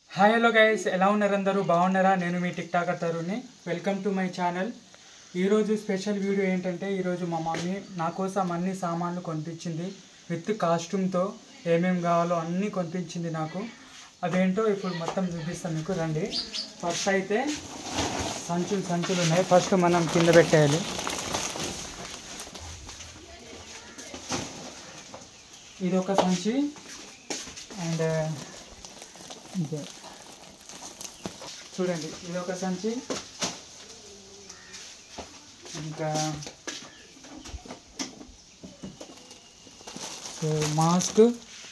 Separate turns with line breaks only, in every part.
hi hello guys ఎలా ఉన్నారు అందరూ బాగున్నారా నేను మీ టిక్ టాకర్ తరుణ్ని వెల్కమ్ టు మై ఛానల్ ఈరోజు స్పెషల్ వీడియో ఏంటంటే ఈరోజు మా మమ్మీ నా కోసం అన్ని సామాన్లు కొనిపించింది విత్ కాస్ట్యూమ్తో ఏమేం కావాలో అన్నీ కొనిపించింది నాకు అవేంటో ఇప్పుడు మొత్తం చూపిస్తాను మీకు రండి ఫస్ట్ అయితే సంచులు సంచులు ఉన్నాయి ఫస్ట్ మనం కింద పెట్టేయాలి ఇది ఒక సంచి అండ్ ఇదే చూడండి ఇది ఒక సంచి ఇంకా సో మాస్క్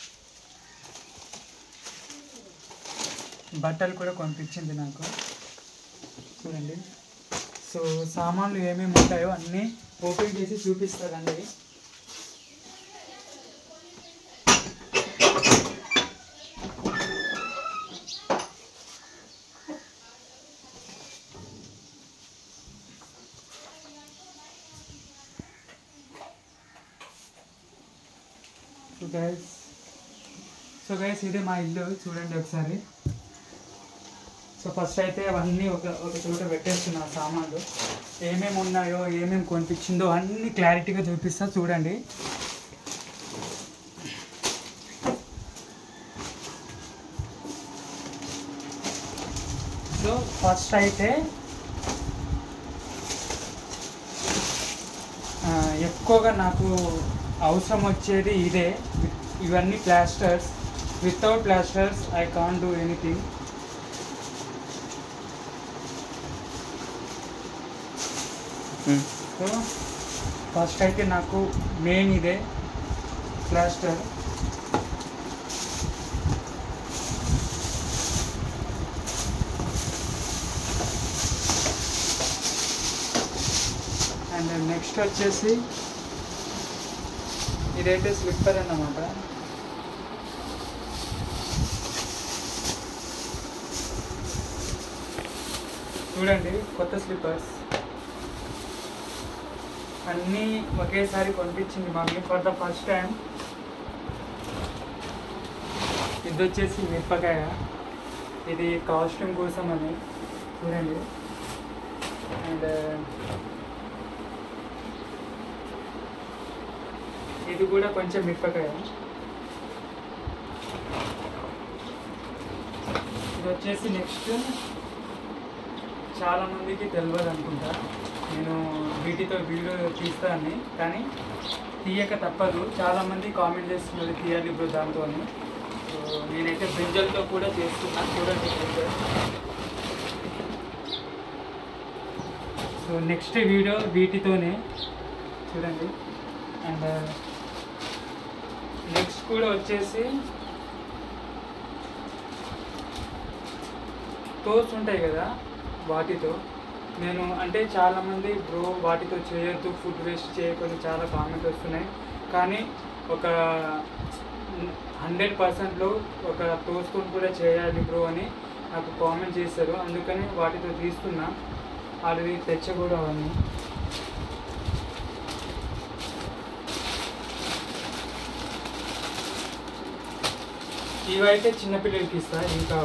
బట్టలు కూడా కొనిపించింది నాకు చూడండి సో సామాన్లు ఏమేమి ఉంటాయో అన్నీ ఓపెన్ చేసి చూపిస్తారండి సో గైస్ సో గైస్ ఇదే మా ఇల్లు చూడండి ఒకసారి సో ఫస్ట్ అయితే అవన్నీ ఒక ఒక చోట పెట్టేస్తున్నా సామాన్లు ఏమేమి ఉన్నాయో ఏమేమి కొనిపించిందో అన్ని క్లారిటీగా చూపిస్తా చూడండి సో ఫస్ట్ అయితే ఆ, ఎక్కువగా నాకు అవసరం వచ్చేది ఇదే ఇవన్నీ plasters without plasters I can't do anything so first అయితే నాకు మెయిన్ ఇదే ప్లాస్టర్ అండ్ నెక్స్ట్ వచ్చేసి ఇదైతే స్లిప్పర్ అన్నమాట చూడండి కొత్త స్లిప్పర్స్ అన్నీ ఒకేసారి కొనిపించింది mummy for the first time ఇది వచ్చేసి మిరపకాయ ఇది కాస్ట్యూమ్ కోసం అని చూడండి అండ్ ఇది కూడా కొంచెం మిరపకాయ ఇది వచ్చేసి నెక్స్ట్ చాలా మందికి తెలియదు అనుకుంటా నేను వీటితో వీడియో తీస్తాను కానీ తీయక తప్పదు చాలా మంది కామెంట్ చేస్తున్నారు తీయాలి ఇప్పుడు దాంతో సో నేనైతే బ్రింజల్తో కూడా చేస్తున్నా చూడండి బ్రింజల్ సో నెక్స్ట్ వీడియో వీటితోనే చూడండి అండ్ నెక్స్ట్ కూడా వచ్చేసి టోస్ట్ ఉంటాయి కదా వాటితో నేను అంటే చాలామంది బ్రో వాటితో చేయొద్దు ఫుడ్ వేస్ట్ చేయకొని చాలా కామెంట్ వస్తున్నాయి కానీ ఒక హండ్రెడ్ పర్సెంట్లో ఒక టోస్ట్తో కూడా చేయాలి బ్రో అని నాకు కామెంట్ చేశారు అందుకని వాటితో తీస్తున్నా ఆల్రెడీ తెచ్చ కూడా అవన్నీ ఇవైతే చిన్నపిల్లలకి ఇస్తా ఇంకా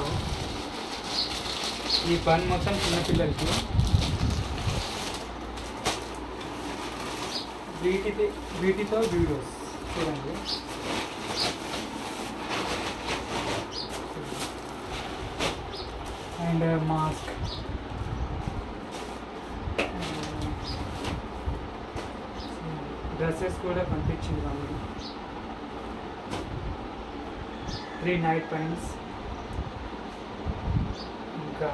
ఈ పని మొత్తం చిన్నపిల్లలకి వీటితో వీటితో వీడియోస్ చూడండి అండ్ మాస్క్ డ్రెస్సెస్ కూడా పంపించింది మమ్మీ త్రీ నైట్ పాయింట్స్ ఇంకా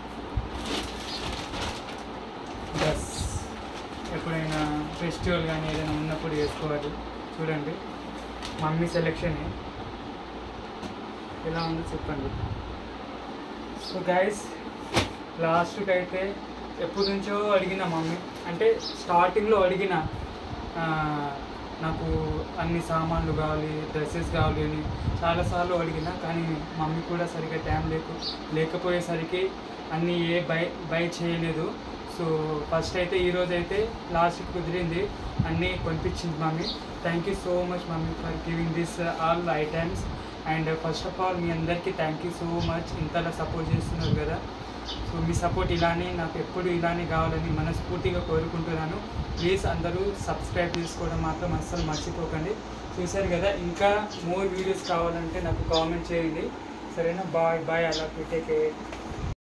డ్రెస్ ఎప్పుడైనా ఫెస్టివల్ కానీ ఏదైనా ఉన్నప్పుడు వేసుకోవాలి చూడండి మమ్మీ సెలెక్షన్ ఎలా ఉందో చెప్పండి సో గైస్ లాస్ట్కి అయితే ఎప్పటి నుంచో అడిగిన మమ్మీ అంటే స్టార్టింగ్లో అడిగిన ఆ, నాకు అన్ని సామాన్లు కావాలి డ్రెస్సెస్ కావాలి అని చాలాసార్లు అడిగిన కానీ మమ్మీ కూడా సరిగ్గా టైం లేకు లేకపోయేసరికి అన్నీ ఏ బై బై చేయలేదు సో ఫస్ట్ అయితే ఈరోజు అయితే లాస్ట్ కుదిరింది అన్నీ కొనిపించింది mummy thank you so much mummy for giving this all items and first of all మీ అందరికీ థ్యాంక్ యూ సో మచ్ ఇంతలా సపోర్ట్ చేస్తున్నారు కదా సో మీ సపోర్ట్ ఇలానే నాకు ఎప్పుడు ఇలానే కావాలని మనస్ఫూర్తిగా కోరుకుంటున్నాను ప్లీజ్ అందరూ సబ్స్క్రైబ్ చేసుకోవడం మాత్రం అస్సలు మర్చిపోకండి చూశారు కదా ఇంకా మోర్ వీడియోస్ కావాలంటే నాకు కామెంట్ చేయండి సరేనా బాయ్ బాయ్ అలా టేక్ కేర్